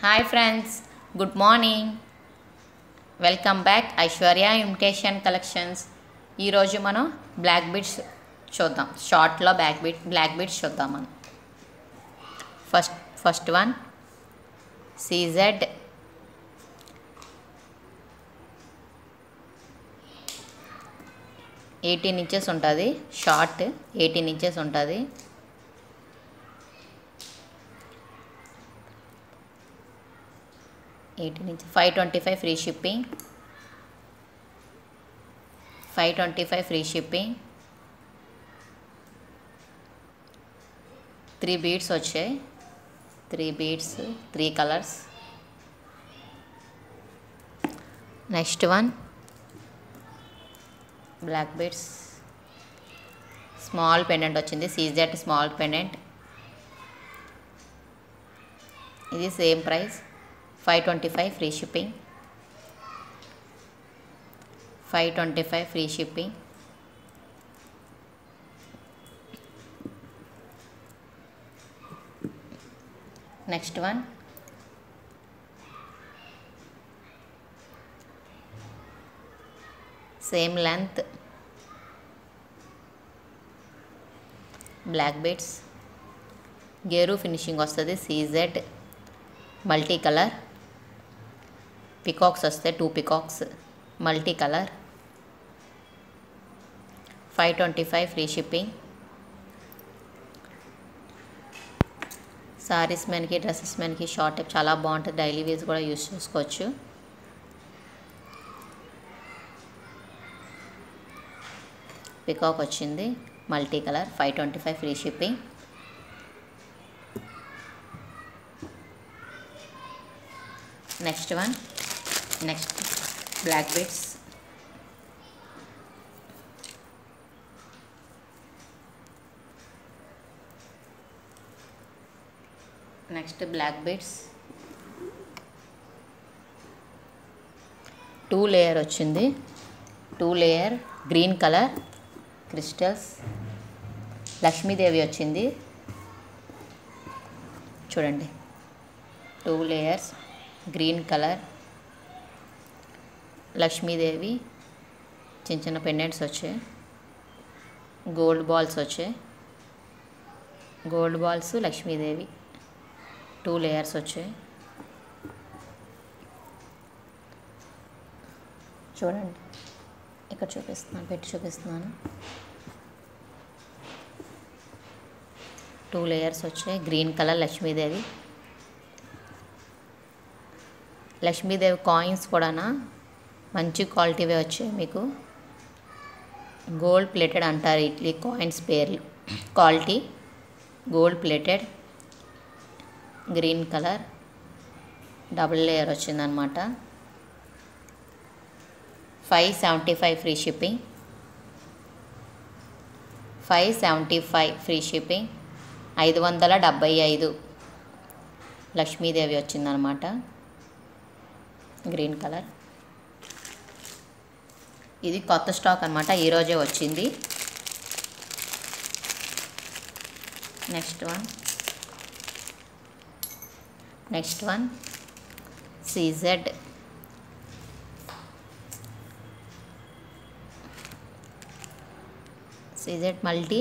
hi friends good morning welcome back Aishwarya imitation collections ఈరోజు మనం black beads చూద్దాం షార్ట్లో బ్లాక్ బీట్ బ్లాక్ బీడ్స్ చూద్దాం మనం first first one CZ eighteen inches ఉంటుంది షార్ట్ ఎయిటీన్ ఇంచెస్ ఉంటుంది eighteen inch five twenty five free shipping five twenty five free shipping three beads వచ్చాయి three beads three colours next one black beads small pendant వచ్చింది CZ small pendant ఇది same price five twenty five free shipping five twenty five free shipping next one same length black beads గేరు finishing వస్తుంది CZ multi colour peacocks వస్తాయి two peacocks multi colour five twenty five free shipping saris మెన్కి dresses మెన్కి short type చాలా బాగుంటుంది daily wears కూడా use చేసుకోవచ్చు peacock వచ్చింది multi colour five twenty five free shipping next one next black beads next black beads two layer వచ్చింది two layer green colour crystals Lakshmidevi వచ్చింది చూడండి two layers green colour Lakshmidevi చిన్న చిన్న పెండెంట్స్ వచ్చాయి gold balls వచ్చాయి gold balls Lakshmidevi two layers వచ్చాయి చూడండి ఇక్కడ చూపిస్తున్నాను పెట్టి చూపిస్తున్నాను టూ లేయర్స్ వచ్చాయి green colour Lakshmidevi Lakshmidevi coins కూడా మంచి క్వాలిటీవే వచ్చాయి మీకు గోల్డ్ ప్లేటెడ్ అంటారు ఇట్లీ కాయిన్స్ పేర్లు quality gold plated green colour double layer వచ్చిందనమాట five seventy five free shipping five seventy five free shipping ఐదు వందల డెబ్భై ఐదు లక్ష్మీదేవి వచ్చిందనమాట గ్రీన్ కలర్ ఇది కొత్త స్టాక్ అనమాట ఈరోజే వచ్చింది next one next one CZ CZ multi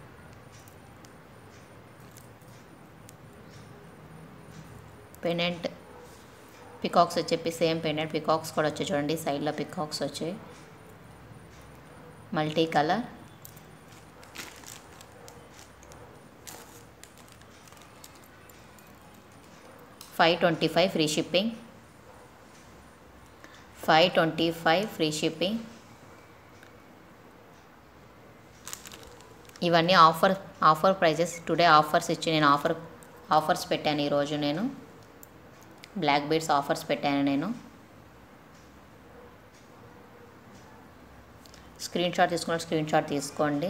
pendant peacocks వచ్చి సేమ్ పెండెంట్ పికాక్స్ కూడా వచ్చాయి చూడండి సైడ్లో పికాక్స్ వచ్చాయి multi colour five twenty five free shipping five twenty five free shipping ఇవన్నీ offer offer prices today offers ఇచ్చి నేను ఆఫర్ ఆఫర్స్ పెట్టాను ఈరోజు నేను బ్లాక్ బీడ్స్ ఆఫర్స్ పెట్టాను నేను స్క్రీన్ షాట్ తీసుకున్న స్క్రీన్ షాట్ తీసుకోండి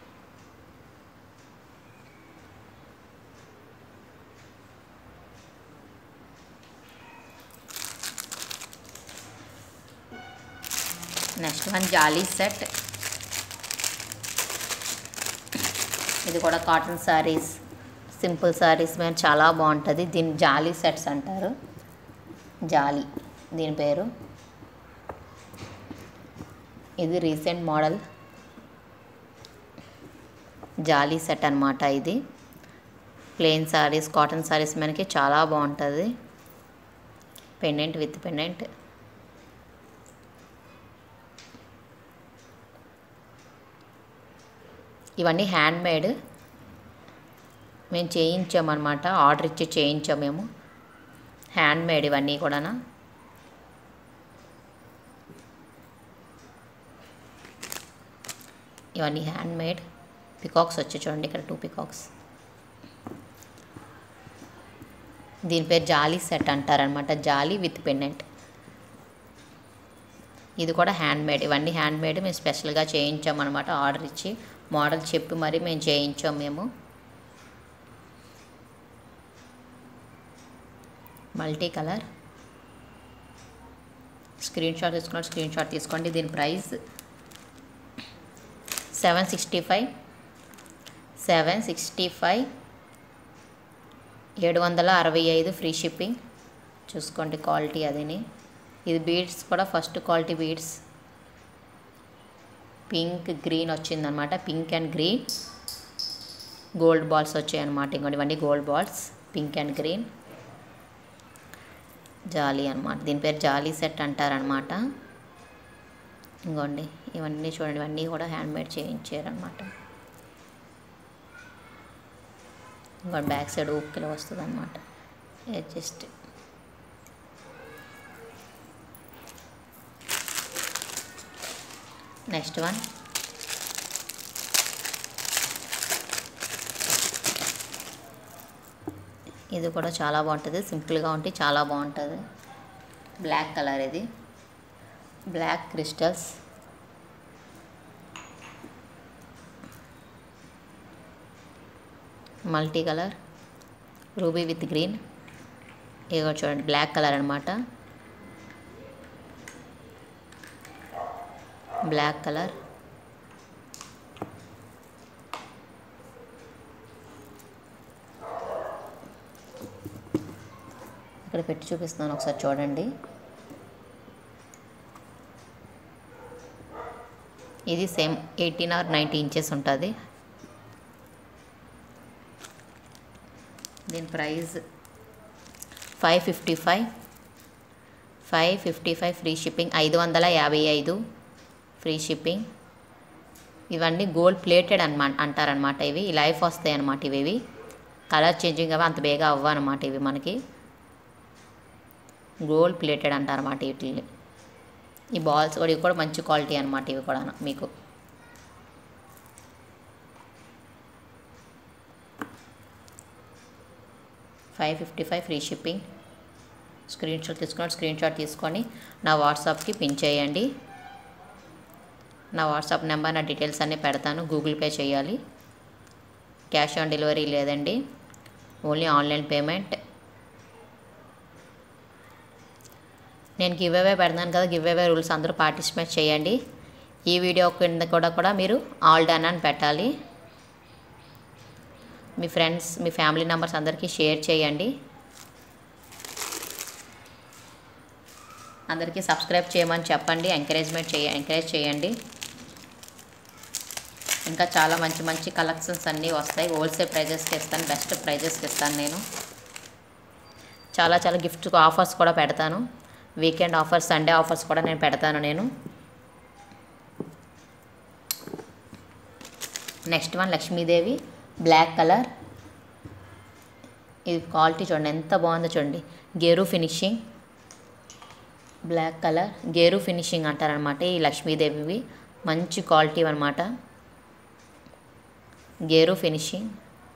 నెక్స్ట్ వన్ జాలీ సెట్ ఇది కూడా కాటన్ శారీస్ సింపుల్ శారీస్ మీద చాలా బాగుంటుంది దీన్ని జాలీ సెట్స్ అంటారు జాలి దీని పేరు ఇది రీసెంట్ మోడల్ జాలీ సెట్ అనమాట ఇది ప్లెయిన్ శారీస్ కాటన్ శారీస్ మనకి చాలా బాగుంటుంది పెండెంట్ విత్ పెండెంట్ ఇవన్నీ హ్యాండ్ మేడ్ మేము చేయించామన్నమాట ఆర్డర్ ఇచ్చి చేయించాం మేము హ్యాండ్ మేడ్ ఇవన్నీ కూడా ఇవన్నీ హ్యాండ్ మేడ్ పికాక్స్ వచ్చి చూడండి ఇక్కడ టూ పికాక్స్ దీని పేరు జాలీ సెట్ అంటారనమాట జాలీ విత్ పెండెంట్ ఇది కూడా హ్యాండ్ మేడ్ ఇవన్నీ హ్యాండ్ మేడ్ మేము స్పెషల్గా చేయించాం అనమాట ఆర్డర్ ఇచ్చి మోడల్ చెప్పి మరి మేము చేయించాం మేము మల్టీ కలర్ స్క్రీన్ షాట్ తీసుకున్నాడు స్క్రీన్ షాట్ తీసుకోండి దీని price seven sixty five seven sixty five ఏడు వందల అరవై ఐదు ఫ్రీ షిప్పింగ్ చూసుకోండి క్వాలిటీ అదిని ఇది బీడ్స్ కూడా first quality beads pink green వచ్చిందనమాట pink and green gold balls వచ్చాయన్నమాట ఇంకోటి ఇవన్నీ gold balls pink and green జాలీ అనమాట దీని పేరు జాలీ సెట్ అంటారనమాట ఇంకోండి ఇవన్నీ చూడండి ఇవన్నీ కూడా హ్యాండ్మేడ్ చేయించారనమాట ఇంకోటి బ్యాక్ సైడ్ ఊపికిలో వస్తుంది అనమాట జస్ట్ నెక్స్ట్ వన్ ఇది కూడా చాలా బాగుంటుంది సింపుల్గా ఉంటే చాలా బాగుంటుంది బ్లాక్ కలర్ ఇది black crystals multi colour ruby with green ఇది కూడా చూడండి బ్లాక్ కలర్ అనమాట బ్లాక్ కలర్ ఇక్కడ పెట్టి చూపిస్తున్నాను ఒకసారి చూడండి ఇది same eighteen or ninety inches ఉంటుంది దీని price five fifty five five fifty five free shipping ఐదు వందల యాభై ఐదు ఫ్రీ షిప్పింగ్ ఇవన్నీ గోల్డ్ ప్లేటెడ్ అనమాట అంటారనమాట ఇవి ఈ లైఫ్ వస్తాయి అనమాట ఇవి ఇవి కలర్ చేంజింగ్ అవి అంత బేగా అవ్వ అనమాట ఇవి మనకి గోల్డ్ ప్లేటెడ్ అంటారన్నమాట వీటిని ఈ బాల్స్ కూడా ఇవి కూడా మంచి క్వాలిటీ అనమాట ఇవి కూడా మీకు five fifty five free shipping screen shot తీసుకున్నాడు స్క్రీన్ షాట్ తీసుకొని నా వాట్సాప్కి పిన్ చేయండి నా వాట్సాప్ నెంబర్ నా డీటెయిల్స్ అన్నీ పెడతాను గూగుల్ పే చేయాలి క్యాష్ ఆన్ డెలివరీ లేదండి ఓన్లీ ఆన్లైన్ పేమెంట్ నేను గివ్ అవే పెడతాను కదా గివ్ అవే రూల్స్ అందరూ పార్టిసిపేట్ చేయండి ఈ వీడియో కింద కూడా కూడా మీరు ఆల్ డన్ అని పెట్టాలి మీ ఫ్రెండ్స్ మీ ఫ్యామిలీ మెంబర్స్ అందరికీ షేర్ చేయండి అందరికీ సబ్స్క్రైబ్ చేయమని చెప్పండి ఎంకరేజ్మెంట్ చేయ ఎంకరేజ్ చేయండి ఇంకా చాలా మంచి మంచి కలెక్షన్స్ అన్నీ వస్తాయి హోల్సేల్ ప్రైజెస్కి ఇస్తాను బెస్ట్ ప్రైజెస్కి ఇస్తాను నేను చాలా చాలా గిఫ్ట్ ఆఫర్స్ కూడా పెడతాను వీకెండ్ ఆఫర్స్ సండే ఆఫర్స్ కూడా నేను పెడతాను నేను next one Lakshmidevi black colour ఇది క్వాలిటీ చూడండి ఎంత బాగుందో చూడండి గేరు ఫినిషింగ్ బ్లాక్ కలర్ గేరు ఫినిషింగ్ అంటారనమాట ఈ లక్ష్మీదేవివి మంచి క్వాలిటీ అనమాట గేరు ఫినిషింగ్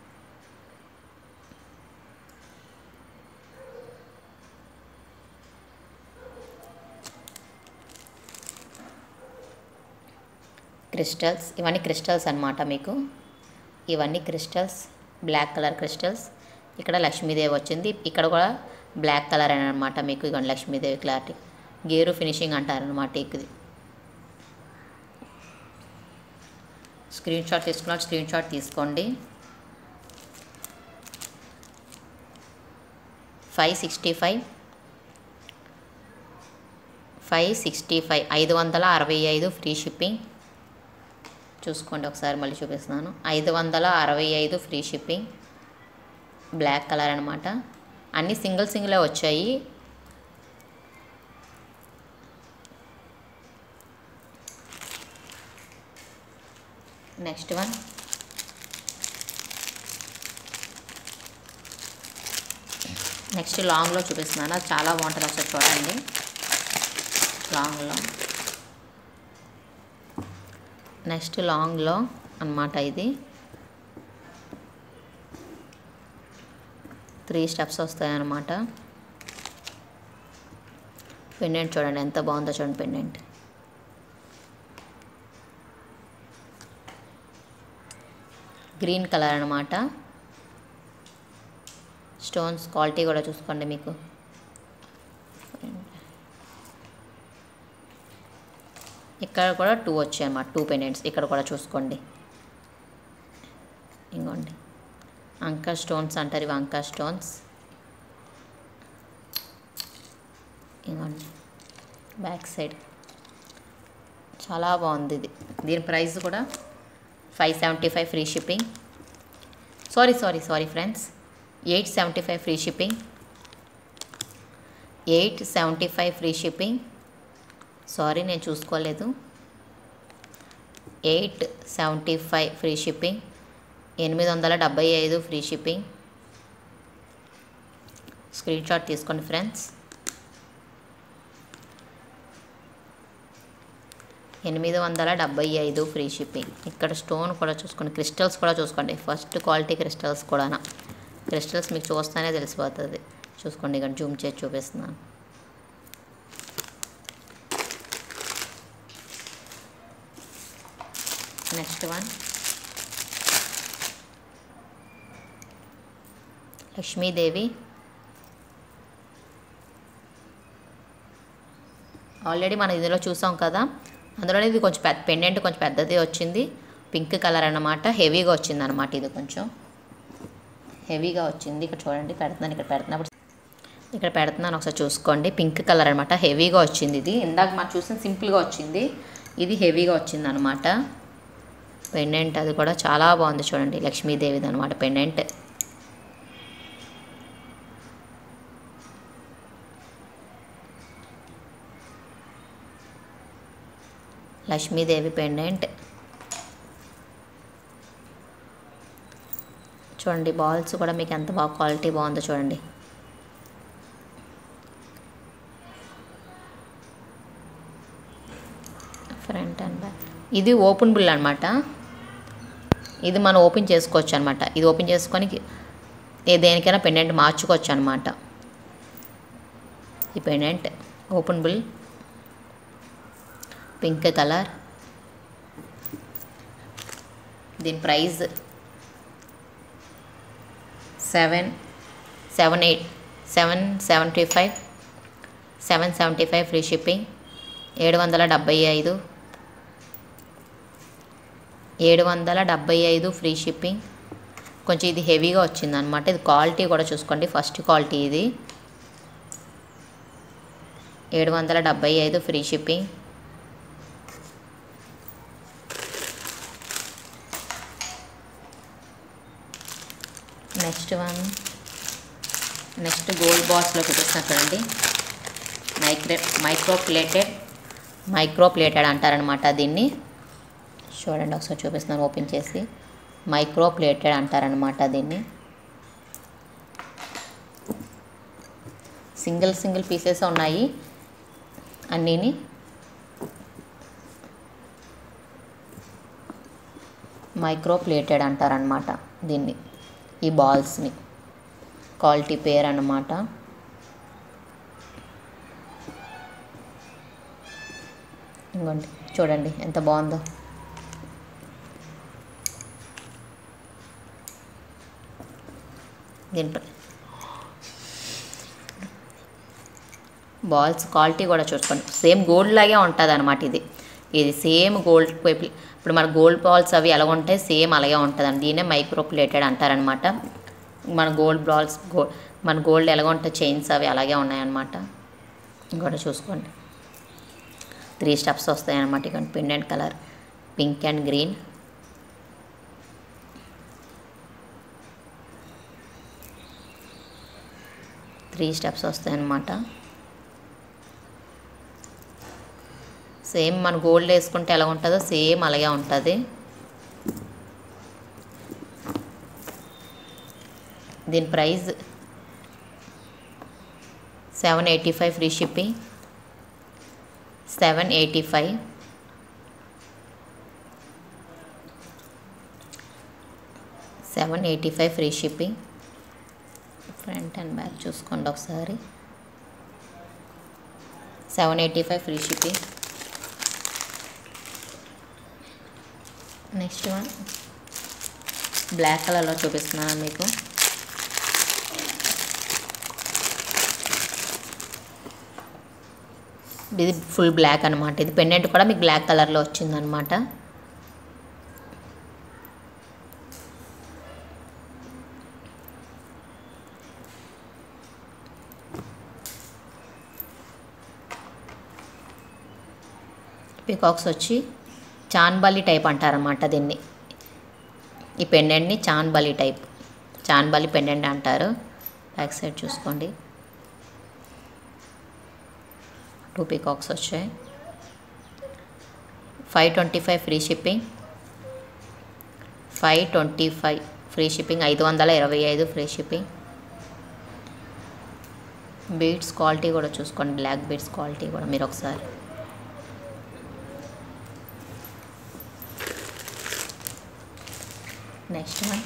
క్రిస్టల్స్ ఇవన్నీ క్రిస్టల్స్ అనమాట మీకు ఇవన్నీ క్రిస్టల్స్ బ్లాక్ కలర్ క్రిస్టల్స్ ఇక్కడ లక్ష్మీదేవి వచ్చింది ఇక్కడ కూడా బ్లాక్ కలర్ అని అనమాట మీకు ఇక లక్ష్మీదేవి క్లారిటీ గేరు ఫినిషింగ్ అంటారనమాట ఇది స్క్రీన్ షాట్ తీసుకున్నారు స్క్రీన్ షాట్ తీసుకోండి five sixty five five sixty five ఐదు వందల అరవై ఐదు ఫ్రీ షిప్పింగ్ చూసుకోండి ఒకసారి మళ్ళీ చూపిస్తున్నాను ఐదు వందల అరవై ఐదు ఫ్రీ షిప్పింగ్ బ్లాక్ కలర్ అనమాట అన్నీ సింగిల్ సింగిలే వచ్చాయి నెక్స్ట్ వన్ నెక్స్ట్ లాంగ్లో చూపిస్తున్నాను అది చాలా బాగుంటుంది ఒకసారి చూడండి లాంగ్లో నెక్స్ట్ లాంగ్లో అన్నమాట ఇది త్రీ స్టెప్స్ వస్తాయి అన్నమాట పెండెంట్ చూడండి ఎంత బాగుందో చూడండి పెండెంట్ గ్రీన్ కలర్ అనమాట స్టోన్స్ క్వాలిటీ కూడా చూసుకోండి మీకు ఇక్కడ కూడా టూ వచ్చాయి అన్నమాట టూ పెండెంట్స్ ఇక్కడ కూడా చూసుకోండి ఇంకోండి అంకా స్టోన్స్ అంటారు ఇవి అంకా స్టోన్స్ ఇంకోండి బ్యాక్ సైడ్ చాలా బాగుంది ఇది దీని ప్రైస్ కూడా five seventy five free shipping sorry sorry sorry friends eight seventy five free shipping eight seventy five free shipping sorry నేను చూసుకోలేదు eight seventy five free shipping ఎనిమిది వందల డెబ్బై ఐదు ఫ్రీ షిప్పింగ్ స్క్రీన్ షాట్ తీసుకోండి ఫ్రెండ్స్ ఎనిమిది వందల డెబ్బై ఐదు ఫ్రీ షిప్పింగ్ ఇక్కడ స్టోన్ కూడా చూసుకోండి క్రిస్టల్స్ కూడా చూసుకోండి ఫస్ట్ క్వాలిటీ క్రిస్టల్స్ కూడా క్రిస్టల్స్ మీకు చూస్తేనే తెలిసిపోతుంది చూసుకోండి ఇక్కడ జూమ్ చేసి చూపిస్తున్నాను నెక్స్ట్ వన్ లక్ష్మీదేవి ఆల్రెడీ మనం ఇందులో చూసాం కదా అందులోనే ఇది కొంచెం పెద్ద పెండెంట్ కొంచెం పెద్దది వచ్చింది పింక్ కలర్ అన్నమాట హెవీగా వచ్చింది అనమాట ఇది కొంచెం హెవీగా వచ్చింది ఇక్కడ చూడండి పెడుతున్నాను ఇక్కడ పెడుతున్నప్పుడు ఇక్కడ పెడుతున్నాను ఒకసారి చూసుకోండి పింక్ కలర్ అనమాట హెవీగా వచ్చింది ఇది ఇందాక మనం చూసిన సింపుల్గా వచ్చింది ఇది హెవీగా వచ్చింది అనమాట పెండెంట్ అది కూడా చాలా బాగుంది చూడండి లక్ష్మీదేవిది అనమాట పెండెంట్ లక్ష్మీదేవి పెండెంట్ చూడండి బాల్స్ కూడా మీకు ఎంత బాగా క్వాలిటీ బాగుందో చూడండి ఫ్రంట్ అండ్ బ్యాక్ ఇది ఓపెన్ బుల్ అనమాట ఇది మనం ఓపెన్ చేసుకోవచ్చు అనమాట ఇది ఓపెన్ చేసుకొని ఏ దేనికైనా పెండెంట్ మార్చుకోవచ్చు అనమాట ఈ pendant openable pink colour దీని price seven seven eight seven seventy five seven seventy five free shipping ఏడు వందల డెబ్బై ఐదు ఏడు వందల డెబ్బై ఐదు ఫ్రీ షిప్పింగ్ కొంచెం ఇది హెవీగా వచ్చింది అనమాట ఇది క్వాలిటీ కూడా చూసుకోండి ఫస్ట్ క్వాలిటీ ఇది ఏడు వందల డెబ్బై ఐదు free shipping next one next gold బాక్స్లో చూపిస్తున్నా చూడండి micro micro plated micro plated అంటారనమాట దీన్ని చూడండి ఒకసారి చూపిస్తున్నాను ఓపెన్ చేసి మైక్రో ప్లేటెడ్ అంటారనమాట దీన్ని సింగిల్ సింగిల్ పీసెస్ ఉన్నాయి అన్నీని మైక్రో ప్లేటెడ్ అంటారనమాట దీన్ని ఈ బాల్స్ని క్వాలిటీ పేర్ అన్నమాట ఇంకోండి చూడండి ఎంత బాగుందో దీనిపై బాల్స్ క్వాలిటీ కూడా చూసుకోండి సేమ్ గోల్డ్ లాగే ఉంటుంది అనమాట ఇది ఇది సేమ్ గోల్డ్ వైపు ఇప్పుడు మన గోల్డ్ బాల్స్ అవి ఎలా ఉంటాయి సేమ్ అలాగే ఉంటుంది దీన్నే మైక్రో ప్లేటెడ్ అంటారనమాట మన గోల్డ్ బాల్స్ గో మన గోల్డ్ ఎలాగ ఉంటాయి చైన్స్ అవి అలాగే ఉన్నాయన్నమాట ఇంకోటి చూసుకోండి త్రీ స్టెప్స్ వస్తాయి అన్నమాట ఇక pendant colour pink and green three steps వస్తాయి అన్నమాట సేమ్ మన గోల్డ్ వేసుకుంటే ఎలా ఉంటుందో సేమ్ అలాగే ఉంటుంది దీని price seven eighty five free shipping seven eighty five seven eighty five free shipping front and back చూసుకోండి ఒకసారి seven eighty five free shipping next one black కలర్లో చూపిస్తున్నాను మీకు ఇది ఫుల్ బ్లాక్ అనమాట ఇది పెండెంట్ కూడా మీకు బ్లాక్ కలర్లో వచ్చిందనమాట పికాక్స్ వచ్చి చాన్బలి టైప్ అంటారన్నమాట దీన్ని ఈ పెండెంట్ని చాన్బలి టైప్ చాన్బలి పెండెంట్ అంటారు బ్యాక్ సైడ్ చూసుకోండి టూ పికాక్స్ వచ్చాయి five twenty five free shipping five twenty five free shipping ఐదు వందల ఇరవై ఐదు ఫ్రీ షిప్పింగ్ బీడ్స్ క్వాలిటీ కూడా చూసుకోండి బ్లాక్ బీడ్స్ క్వాలిటీ కూడా మీరు ఒకసారి next one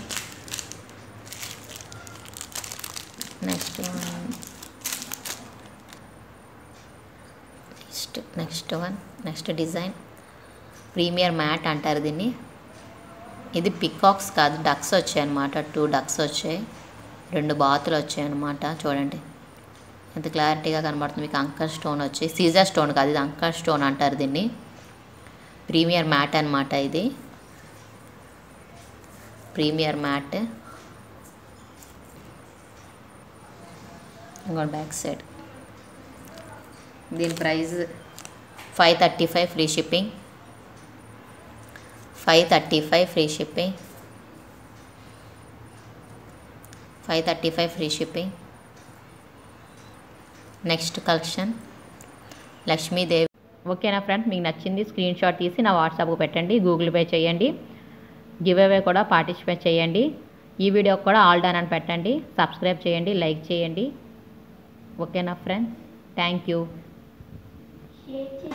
next one next next one next design premier matte అంటారు దీన్ని ఇది పికాక్స్ కాదు డక్స్ వచ్చాయి అనమాట టూ డక్స్ వచ్చాయి రెండు బాతులు వచ్చాయి అనమాట చూడండి ఎంత క్లారిటీగా కనబడుతుంది మీకు అంకర్ స్టోన్ వచ్చి సీజర్ స్టోన్ కాదు ఇది అంకర్ స్టోన్ అంటారు దీన్ని ప్రీమియర్ మ్యాట్ అనమాట ఇది ప్రీమియర్ మ్యాట్ ఇంకోటి బ్యాక్ సైడ్ దీని price five thirty five free shipping five thirty five free shipping five thirty five free shipping next collection Lakshmidevi ఓకేనా ఫ్రెండ్స్ మీకు నచ్చింది స్క్రీన్ షాట్ తీసి నా వాట్సాప్కి పెట్టండి గూగుల్ పే చేయండి గివ్ అవే కూడా పార్టిసిపేట్ చేయండి ఈ వీడియోకి కూడా ఆల్ డన్ అని పెట్టండి సబ్స్క్రైబ్ చేయండి లైక్ చేయండి ఓకేనా ఫ్రెండ్స్ థ్యాంక్ యూ